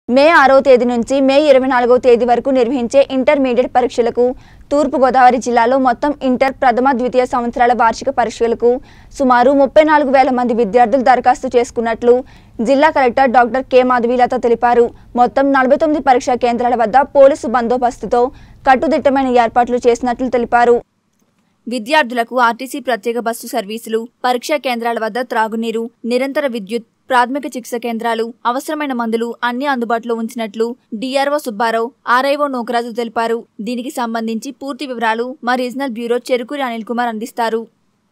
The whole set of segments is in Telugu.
మే ఆరో తేదీ నుంచి మే ఇరవై నాలుగో తేదీ వరకు నిర్వహించే ఇంటర్మీడియట్ పరీక్షలకు తూర్పుగోదావరి జిల్లాలో మొత్తం ఇంటర్ ప్రథమ ద్వితీయ సంవత్సరాల వార్షిక పరీక్షలకు సుమారు ముప్పై నాలుగు వేల మంది విద్యార్థులు దరఖాస్తు చేసుకున్నట్లు జిల్లా కలెక్టర్ డాక్టర్ కె మాధవీలత తెలిపారు మొత్తం నలభై తొమ్మిది పరీక్షా కేంద్రాల వద్ద పోలీసు బందోబస్తుతో కట్టుదిట్టమైన ఏర్పాట్లు చేసినట్లు తెలిపారు విద్యార్థులకు ఆర్టీసీ ప్రత్యేక బస్సు సర్వీసులు పరీక్షా కేంద్రాల వద్ద త్రాగునీరు నిరంతర విద్యుత్ ప్రాథమిక చికిత్స కేంద్రాలు అవసరమైన మందులు అన్ని అందుబాటులో ఉంచినట్లు డిఆర్ఓ సుబ్బారావు ఆర్ఐఓ నోకరాజు తెలిపారు దీనికి సంబంధించి పూర్తి వివరాలు మా రీజనల్ బ్యూరో చెరుకూరి అనిల్ కుమార్ అందిస్తారు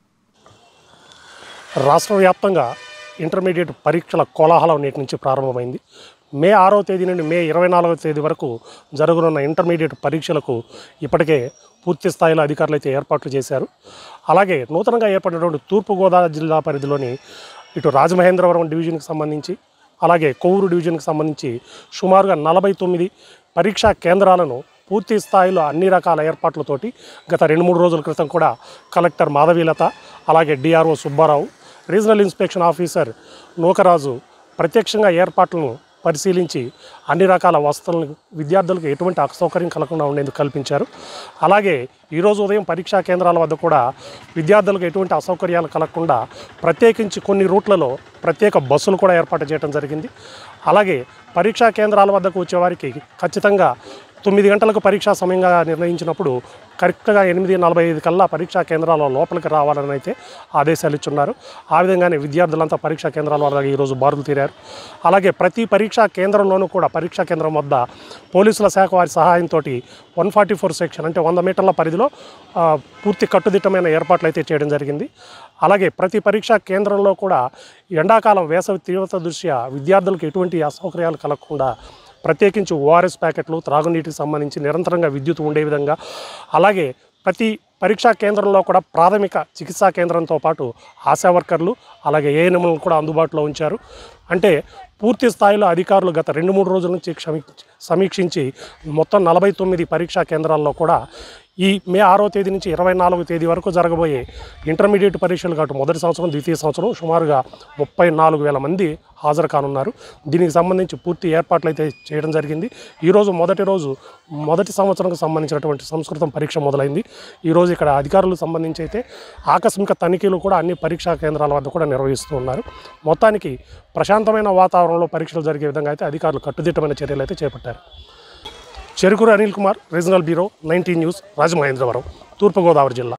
రాష్ట్ర వ్యాప్తంగా ఇంటర్మీడియట్ పరీక్షల కోలాహలం నేటి నుంచి ప్రారంభమైంది మే ఆరవ తేదీ నుండి మే ఇరవై నాలుగవ తేదీ వరకు జరగనున్న ఇంటర్మీడియట్ పరీక్షలకు ఇప్పటికే పూర్తి స్థాయిలో అధికారులు అయితే ఏర్పాట్లు చేశారు అలాగే నూతనంగా ఏర్పడినటువంటి తూర్పుగోదావరి జిల్లా పరిధిలోని ఇటు రాజమహేంద్రవరం డివిజన్కి సంబంధించి అలాగే కొవ్వూరు డివిజన్కి సంబంధించి సుమారుగా నలభై తొమ్మిది పరీక్షా కేంద్రాలను పూర్తి స్థాయిలో అన్ని రకాల ఏర్పాట్లతోటి గత రెండు మూడు రోజుల క్రితం కూడా కలెక్టర్ మాధవీలత అలాగే DRO Subba Rao regional inspection officer Nookaraju ప్రత్యక్షంగా ఏర్పాట్లను పరిశీలించి అన్ని రకాల వసతులను విద్యార్థులకు ఎటువంటి అసౌకర్యం కలగకుండా ఉండేందుకు కల్పించారు అలాగే ఈరోజు ఉదయం పరీక్షా కేంద్రాల వద్ద కూడా విద్యార్థులకు ఎటువంటి అసౌకర్యాలు కలగకుండా ప్రత్యేకించి కొన్ని రూట్లలో ప్రత్యేక బస్సులు కూడా ఏర్పాటు చేయడం జరిగింది అలాగే పరీక్షా కేంద్రాల వద్దకు వచ్చేవారికి ఖచ్చితంగా తొమ్మిది గంటలకు పరీక్షా సమయంగా నిర్ణయించినప్పుడు కరెక్ట్గా ఎనిమిది నలభై ఐదు కల్లా పరీక్షా కేంద్రాల లోపలికి రావాలని అయితే ఆదేశాలు ఇచ్చున్నారు ఆ విధంగానే విద్యార్థులంతా పరీక్షా కేంద్రాల వద్ద ఈరోజు బారులు తీరారు అలాగే ప్రతి పరీక్షా కేంద్రంలోనూ కూడా పరీక్షా కేంద్రం వద్ద పోలీసుల శాఖ వారి సహాయంతో వన్ ఫార్టీ ఫోర్ సెక్షన్ అంటే వంద మీటర్ల పరిధిలో ఆ, పూర్తి కట్టుదిట్టమైన ఏర్పాట్లు అయితే చేయడం జరిగింది అలాగే ప్రతి పరీక్షా కేంద్రంలో కూడా ఎండాకాలం వేసవి తీవ్రత దృష్ట్యా విద్యార్థులకు ఎటువంటి అసౌకర్యాలు కలగకుండా ప్రత్యేకించి ఓఆర్ఎస్ ప్యాకెట్లు త్రాగునీటికి సంబంధించి నిరంతరంగా విద్యుత్ ఉండే విధంగా అలాగే ప్రతి పరీక్షా కేంద్రంలో కూడా ప్రాథమిక చికిత్సా కేంద్రంతో పాటు ఆశా వర్కర్లు అలాగే ఏఎన్ఎంలను కూడా అందుబాటులో ఉంచారు అంటే పూర్తి స్థాయిలో అధికారులు గత రెండు మూడు రోజుల నుంచి క్షమి సమీక్షించి మొత్తం నలభై తొమ్మిది పరీక్షా కేంద్రాల్లో కూడా ఈ మే ఆరో తేదీ నుంచి ఇరవై నాలుగు తేదీ వరకు జరగబోయే ఇంటర్మీడియట్ పరీక్షలు కాటు మొదటి సంవత్సరం ద్వితీయ సంవత్సరం సుమారుగా ముప్పై నాలుగు వేల మంది హాజరు కానున్నారు దీనికి సంబంధించి పూర్తి ఏర్పాట్లు అయితే చేయడం జరిగింది ఈరోజు మొదటి రోజు మొదటి సంవత్సరంకు సంబంధించినటువంటి సంస్కృతం పరీక్ష మొదలైంది ఈరోజు ఇక్కడ అధికారులకు సంబంధించి అయితే ఆకస్మిక తనిఖీలు కూడా అన్ని పరీక్షా కేంద్రాల వద్ద కూడా నిర్వహిస్తూ ఉన్నారు మొత్తానికి ప్రశాంతమైన వాతావరణంలో పరీక్షలు జరిగే విధంగా అయితే అధికారులు కట్టుదిట్టమైన చర్యలు అయితే చేపట్టారు Cherukuru Anil Kumar regional bureau nineteen news Rajamahendravaram Turpu Godavari జిల్లా